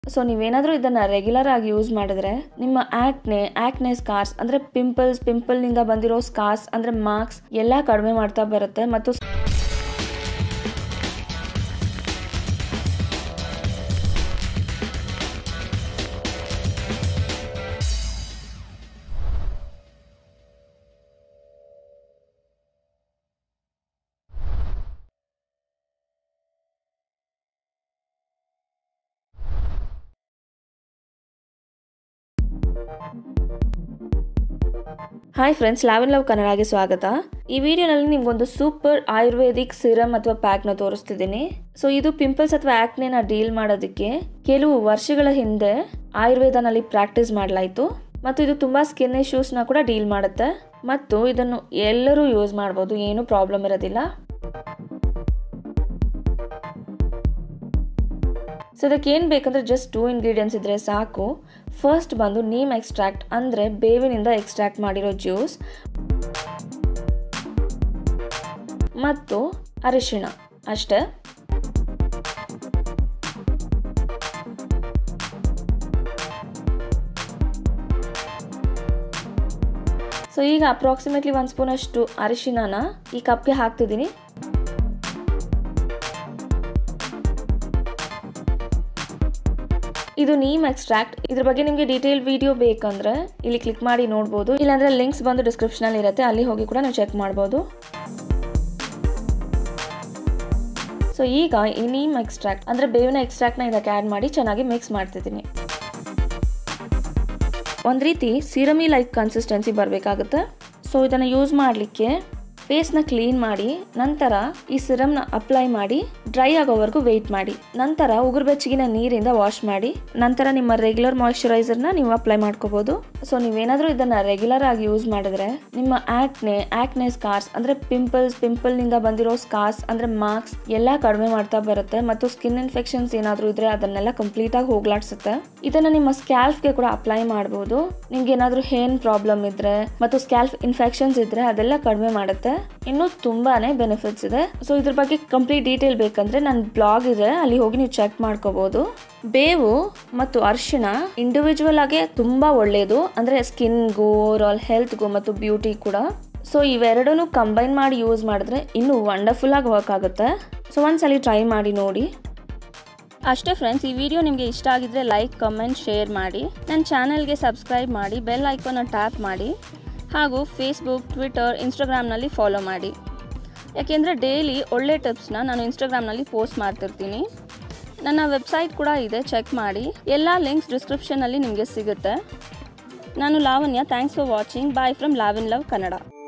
so ನೀವೇನಾದರೂ ಇದನ್ನು regular ಆಗಿ ಯೂಸ್ ಮಾಡಿದ್ರೆ ನಿಮ್ಮ ಆ್ಯಕ್ನೆ ಆ್ಯಕ್ನೆ ಸ್ಕಾರ್ಸ್ ಅಂದರೆ ಪಿಂಪಲ್ಸ್ ಪಿಂಪಲ್ನಿಂದ ಬಂದಿರೋ ಸ್ಕಾರ್ಸ್ ಅಂದರೆ ಮಾರ್ಕ್ಸ್ ಎಲ್ಲ ಕಡಿಮೆ ಮಾಡ್ತಾ ಬರುತ್ತೆ ಮತ್ತು ಹಾಯ್ ಫ್ರೆಂಡ್ಸ್ ಲ್ಯಾವೆನ್ ಲವ್ ಕನ್ನಡಗೆ ಸ್ವಾಗತ ಈ ವಿಡಿಯೋನಲ್ಲಿ ನಿಮ್ಗೊಂದು ಸೂಪರ್ ಆಯುರ್ವೇದಿಕ್ ಸಿರಮ್ ಅಥವಾ ಪ್ಯಾಕ್ನ ತೋರಿಸ್ತಿದ್ದೀನಿ ಸೊ ಇದು ಪಿಂಪಲ್ಸ್ ಅಥವಾ ಆ್ಯಕ್ನೆನ ಡೀಲ್ ಮಾಡೋದಕ್ಕೆ ಕೆಲವು ವರ್ಷಗಳ ಹಿಂದೆ ಆಯುರ್ವೇದನಲ್ಲಿ ಪ್ರಾಕ್ಟೀಸ್ ಮಾಡಲಾಯಿತು ಮತ್ತು ಇದು ತುಂಬ ಸ್ಕಿನ್ ಇಶ್ಯೂಸ್ನ ಕೂಡ ಡೀಲ್ ಮಾಡುತ್ತೆ ಮತ್ತು ಇದನ್ನು ಎಲ್ಲರೂ ಯೂಸ್ ಮಾಡ್ಬೋದು ಏನೂ ಪ್ರಾಬ್ಲಮ್ ಇರೋದಿಲ್ಲ ಸೊ ಇದಕ್ಕೆ ಏನು ಬೇಕಂದ್ರೆ ಜಸ್ಟ್ ಟೂ ಇಂಗ್ರೀಡಿಯೆಂಟ್ಸ್ ಇದ್ದರೆ ಸಾಕು ಫಸ್ಟ್ ಬಂದು ನೀಮ್ ಎಕ್ಸ್ಟ್ರಾಕ್ಟ್ ಅಂದರೆ ಬೇವಿನಿಂದ ಎಕ್ಸ್ಟ್ರಾಕ್ಟ್ ಮಾಡಿರೋ ಜ್ಯೂಸ್ ಮತ್ತು ಅರಿಶಿಣ ಅಷ್ಟೇ ಸೊ ಈಗ ಅಪ್ರಾಕ್ಸಿಮೇಟ್ಲಿ ಒಂದು ಸ್ಪೂನ್ ಅಷ್ಟು ಅರಿಶಿಣನ ಈ ಕಪ್ಗೆ ಹಾಕ್ತಿದ್ದೀನಿ ಇದು ನೀಮ್ ಎಕ್ಸ್ಟ್ರಾಕ್ಟ್ ಇದ್ರ ಬಗ್ಗೆ ನಿಮಗೆ ಡೀಟೇಲ್ ವಿಡಿಯೋ ಬೇಕಂದ್ರೆ ಇಲ್ಲಿ ಕ್ಲಿಕ್ ಮಾಡಿ ನೋಡ್ಬೋದು ಇಲ್ಲಾಂದ್ರೆ ಲಿಂಕ್ಸ್ ಬಂದು ಡಿಸ್ಕ್ರಿಪ್ಷನಲ್ಲಿ ಇರುತ್ತೆ ಅಲ್ಲಿ ಹೋಗಿ ಕೂಡ ನೀವು ಚೆಕ್ ಮಾಡ್ಬೋದು ಸೊ ಈಗ ಈ ನೀಮ್ ಎಕ್ಸ್ಟ್ರಾಕ್ಟ್ ಅಂದರೆ ಬೇವಿನ ಎಕ್ಸ್ಟ್ರಾಕ್ಟ್ನ ಇದಕ್ಕೆ ಆ್ಯಡ್ ಮಾಡಿ ಚೆನ್ನಾಗಿ ಮಿಕ್ಸ್ ಮಾಡ್ತಿದ್ದೀನಿ ಒಂದು ರೀತಿ ಸಿರಮಿ ಲೈಕ್ ಕನ್ಸಿಸ್ಟೆನ್ಸಿ ಬರಬೇಕಾಗುತ್ತೆ ಸೊ ಇದನ್ನು ಯೂಸ್ ಮಾಡಲಿಕ್ಕೆ ಫೇಸ್ನ ಕ್ಲೀನ್ ಮಾಡಿ ನಂತರ ಈ ಸಿರಮ್ನ ಅಪ್ಲೈ ಮಾಡಿ ಡ್ರೈ ಆಗೋವರೆಗೂ ವೆಯ್ಟ್ ಮಾಡಿ ನಂತರ ಉಗುರು ಬೆಚ್ಚಗಿನ ನೀರಿಂದ ವಾಶ್ ಮಾಡಿ ನಂತರ ನಿಮ್ಮ ರೆಗ್ಯುಲರ್ ಮಾಯಿಶ್ಚರೈಸರ್ನ ನೀವು ಅಪ್ಲೈ ಮಾಡ್ಕೋಬಹುದು ಸೊ ನೀವೇನಾದರೂ ಇದನ್ನು ರೆಗ್ಯುಲರ್ ಆಗಿ ಯೂಸ್ ಮಾಡಿದ್ರೆ ನಿಮ್ಮ ಆ್ಯಕ್ನೆ ಆ್ಯಕ್ನೆ ಸ್ಕಾರ್ಸ್ ಅಂದರೆ ಪಿಂಪಲ್ಸ್ ಪಿಂಪಲ್ನಿಂದ ಬಂದಿರೋ ಸ್ಕಾರ್ಸ್ ಅಂದರೆ ಮಾರ್ಕ್ಸ್ ಎಲ್ಲ ಕಡಿಮೆ ಮಾಡ್ತಾ ಬರುತ್ತೆ ಮತ್ತು ಸ್ಕಿನ್ ಇನ್ಫೆಕ್ಷನ್ಸ್ ಏನಾದರೂ ಇದ್ರೆ ಅದನ್ನೆಲ್ಲ ಕಂಪ್ಲೀಟಾಗಿ ಹೋಗ್ಲಾಡ್ಸುತ್ತೆ ಇದನ್ನು ನಿಮ್ಮ ಸ್ಕ್ಯಾಲ್ಫ್ಗೆ ಕೂಡ ಅಪ್ಲೈ ಮಾಡ್ಬೋದು ನಿಮ್ಗೆ ಏನಾದರೂ ಹೇನ್ ಪ್ರಾಬ್ಲಮ್ ಇದ್ರೆ ಮತ್ತು ಸ್ಕ್ಯಾಲ್ಫ್ ಇನ್ಫೆಕ್ಷನ್ಸ್ ಇದ್ರೆ ಅದೆಲ್ಲ ಕಡಿಮೆ ಮಾಡುತ್ತೆ ಇನ್ನೂ ತುಂಬಾನೇ ಬೆನಿಫಿಟ್ಸ್ ಇದೆ ಸೊ ಇದ್ರ ಬಗ್ಗೆ ಕಂಪ್ಲೀಟ್ ಡೀಟೇಲ್ ಬೇಕಂದ್ರೆ ನನ್ನ ಬ್ಲಾಗ್ ಇದೆ ಅಲ್ಲಿ ಹೋಗಿ ನೀವು ಚೆಕ್ ಮಾಡ್ಕೋಬಹುದು ಬೇವು ಮತ್ತು ಅರಿಶಿಣ ಇಂಡಿವಿಜುವಲ್ ಆಗಿ ತುಂಬಾ ಒಳ್ಳೆಯದು ಅಂದ್ರೆ ಸ್ಕಿನ್ಗೂ ಓವರ್ ಆಲ್ ಹೆಲ್ತ್ಗೂ ಮತ್ತು ಬ್ಯೂಟಿ ಕೂಡ ಸೊ ಇವೆರಡೂ ಕಂಬೈನ್ ಮಾಡಿ ಯೂಸ್ ಮಾಡಿದ್ರೆ ಇನ್ನೂ ವಂಡರ್ಫುಲ್ ಆಗಿ ವರ್ಕ್ ಆಗುತ್ತೆ ಸೊ ಒಂದ್ಸಲಿ ಟ್ರೈ ಮಾಡಿ ನೋಡಿ ಅಷ್ಟೇ ಫ್ರೆಂಡ್ಸ್ ಈ ವಿಡಿಯೋ ನಿಮಗೆ ಇಷ್ಟ ಆಗಿದ್ರೆ ಲೈಕ್ ಕಮೆಂಟ್ ಶೇರ್ ಮಾಡಿ ನನ್ನ ಚಾನಲ್ಗೆ ಸಬ್ಸ್ಕ್ರೈಬ್ ಮಾಡಿ ಬೆಲ್ ಐಕಾನ ಟ್ಯಾಪ್ ಮಾಡಿ ಹಾಗೂ ಫೇಸ್ಬುಕ್ ಟ್ವಿಟರ್ ಇನ್ಸ್ಟಾಗ್ರಾಮ್ನಲ್ಲಿ ಫಾಲೋ ಮಾಡಿ ಯಾಕೆಂದರೆ ಡೈಲಿ ಒಳ್ಳೆ ಟಿಪ್ಸ್ನ ನಾನು ಇನ್ಸ್ಟಾಗ್ರಾಮ್ನಲ್ಲಿ ಪೋಸ್ಟ್ ಮಾಡ್ತಿರ್ತೀನಿ ನನ್ನ ವೆಬ್ಸೈಟ್ ಕೂಡ ಇದೆ ಚೆಕ್ ಮಾಡಿ ಎಲ್ಲ ಲಿಂಕ್ಸ್ ಡಿಸ್ಕ್ರಿಪ್ಷನಲ್ಲಿ ನಿಮಗೆ ಸಿಗುತ್ತೆ ನಾನು Lavanya thanks for watching bye from Lavin love Kannada